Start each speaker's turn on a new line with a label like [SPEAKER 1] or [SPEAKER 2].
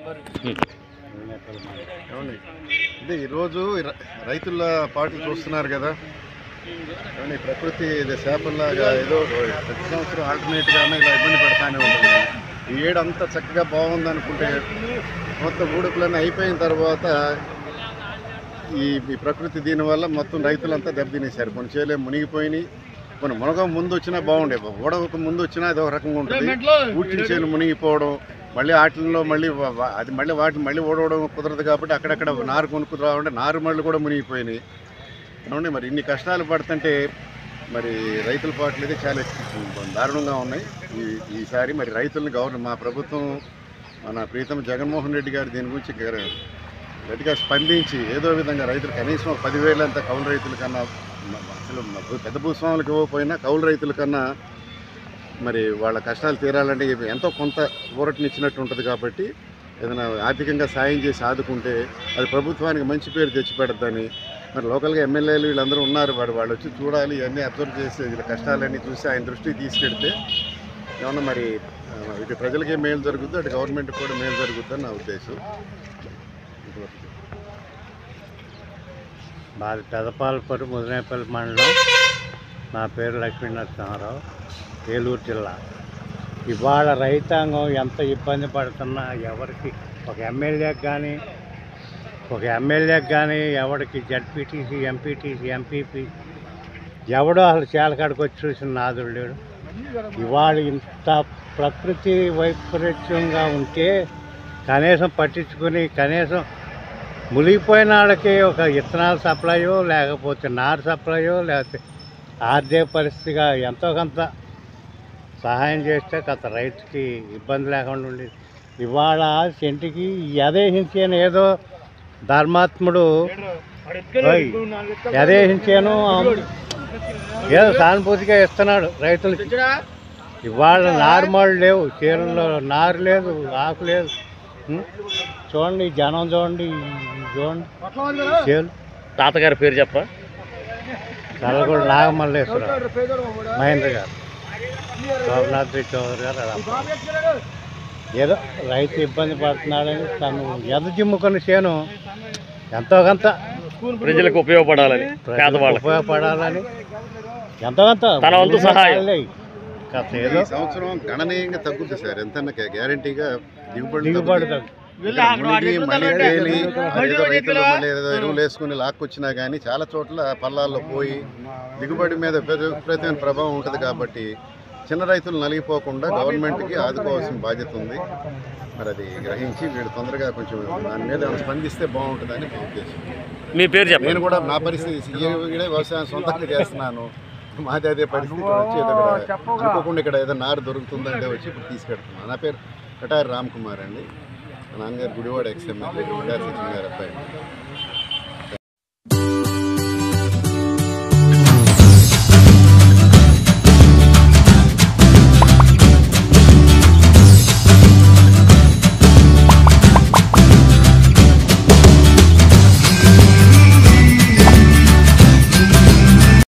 [SPEAKER 1] ఏమండి ఇది ఈరోజు ర- రైతుల పాటలు చూస్తున్నారు కదా ఏమండి ప్రకృతి ఇది చేపల్లాగా ఏదో ప్రతి సంవత్సరం ఆల్టర్నేట్గానే ఇలా ఇబ్బంది పెడతానే ఉంటుంది ఈ ఏడు అంతా చక్కగా బాగుంది అనుకుంటే మొత్తం ఊడుకులన్నీ అయిపోయిన తర్వాత ఈ ఈ ప్రకృతి దీనివల్ల మొత్తం రైతులంతా దెబ్బతినేశారు కొన్ని చేలే మునిగిపోయినాయి కొన్ని మునగ ముందు వచ్చినా బాగుండే ఊడవక ముందు వచ్చినా అది ఒక రకంగా ఉంటుంది ఊడ్చిన చేలు మునిగిపోవడం మళ్ళీ వాటిల్లో మళ్ళీ వా- వా- అది మళ్ళీ వాటిని మళ్ళీ ఓడవడం కుదరదు కాబట్టి అక్కడక్కడ నారు కొనుక్కు రావాలంటే నారు మళ్ళీ కూడా మునిగిపోయినాయి ఏమండి మరి ఇన్ని కష్టాలు పడుతుంటే మరి రైతుల పాటలు అయితే చాలా దారుణంగా ఉన్నాయి ఈ ఈసారి మరి రైతులను గవర్నమెంట్ మా ప్రభుత్వం మన ప్రీతం జగన్మోహన్ రెడ్డి గారు దీని గురించి గ- గట్టిగా స్పందించి ఏదో విధంగా రైతులు కనీసం ఒక పదివేలు అంత కౌలు రైతుల కన్నా మ- అసలు మ- పెద్ద భూస్వాములకు ఇవ్వకపోయినా కౌలు రైతుల కన్నా మరి వాళ్ళ కష్టాలు తీరాలంటే ఇవి ఎంతో కొంత ఊరటనిచ్చినట్టు ఉంటుంది కాబట్టి ఏదైనా ఆర్థికంగా సాయం చేసి ఆదుకుంటే అది ప్రభుత్వానికి మంచి పేరు తెచ్చిపెడద్దని మరి లోకల్గా ఎమ్మెల్యేలు వీళ్ళందరూ ఉన్నారు వాడు వాళ్ళు వచ్చి చూడాలి ఇవన్నీ అబ్జర్వ్ చేసి వీళ్ళ కష్టాలన్నీ చూసి ఆయన దృష్టికి తీసుకెడితే ఏమన్నా మరి ఆ, ఇటు ప్రజలకే మేలు జరుగుద్ది అటు గవర్నమెంట్కి కూడా మేలు జరుగుద్దని నా ఉద్దేశం
[SPEAKER 2] మాది పెదపాలపూరి ముదినేపల్లి మండలం నా పేరు లక్ష్మీనరసింహారావు ఏలూరు జిల్లా ఇవాళ రైతాంగం ఎంత ఇబ్బంది పడుతున్నా ఎవరికి ఒక ఎమ్మెల్యేకి కానీ ఒక ఎమ్మెల్యేకి కానీ ఎవరికి జడ్పీటీసీ ఎంపీటీసీ ఎంపీపీ ఎవడో అసలు చేలకాడికి వచ్చి చూసిన నాదుడు లేడు ఇవాళ ఇంత ప్రకృతి వైపరీత్యంగా ఉంటే కనీసం పట్టించుకుని కనీసం మునిగిపోయిన వాళ్ళకి ఒక విత్తనాల సప్లయో లేకపోతే నారు సప్లయో లేకపోతే ఆర్థిక పరిస్థితిగా ఎంతో కొంత సహాయం చేస్తే కొంత రైతుకి ఇబ్బంది లేకుండా ఉండేది ఇవాళ సెంటికి ఎదేహించాను ఏదో ధర్మాత్ముడు ఓయ్, ఎదేహించాను ఏదో సానుభూతిగా ఇస్తున్నాడు రైతులకి ఇవాళ నార్మల్ లేవు చీరల్లో నారు లేదు ఆకు లేదు ఉం? చూడండి ఈ జనం చూడండి ఈ చూడండి చేలు
[SPEAKER 3] తాతగారి పేరు చెప్పరా
[SPEAKER 2] కలగూడ నాగమల్లేశ్వరరావు మహేంద్ర గారు శోభనాథ్ చౌదరి గారు అలా ఏదో రైతు ఇబ్బంది పడుతున్నాడని తను ఎద జిమ్ముకున్న చేను ఎంతో కొంత
[SPEAKER 3] ప్రజలకు ఉపయోగపడాలని
[SPEAKER 2] ప్రజలకు
[SPEAKER 3] పేదవాళ్ళకి
[SPEAKER 2] ఉపయోగపడాలని ఎంతో కొంత
[SPEAKER 3] తన వంతు సహాయం.
[SPEAKER 2] కాస్త
[SPEAKER 1] ఈ
[SPEAKER 2] ఏదో
[SPEAKER 1] సంవత్సరం గణనీయంగా తగ్గుద్ది సార్ ఎంత గ్యారంటీగా దిగుబడి
[SPEAKER 2] దిగుబడి
[SPEAKER 1] తగ్గుద్ది.
[SPEAKER 2] తగ్గు
[SPEAKER 1] మునిగి మళ్ళీ తేలి అదేదో రైతులు మళ్ళీ ఏదో ఎరువులు వేసుకుని లాక్కొచ్చినా కానీ చాలా చోట్ల పల్లాల్లో పోయి దిగుబడి మీద విపరీ- విపరీతమైన ప్రభావం ఉంటుంది కాబట్టి చిన్న రైతులు నలిగిపోకుండా గవర్నమెంట్కి ఆదుకోవాల్సిన బాధ్యత ఉంది మరి అది గ్రహించి వీళ్ళు తొందరగా కొంచెం దాని మీద ఏమైనా స్పందిస్తే బాగుంటుందని నా ఉద్దేశం
[SPEAKER 3] మీ పేరు చెప్పండి
[SPEAKER 1] నేను కూడా నా పరిస్థితి ఈడే వ్యవసాయం సొంతంగా చేస్తున్నాను మాది అదే పరిస్థితి ఇక్కడ వచ్చి ఏదో ఇక్కడ అనుకోకుండా ఇక్కడ ఏదో నారు దొరుకుతుందంటే వచ్చి ఇప్పుడు తీసుకెడుతున్నాను నా పేరు కటారి రామ్ కుమార్ అండి మా నాన్నగారు గుడివాడ ఎక్స్ఎంఎల్ గారు అబ్బాయి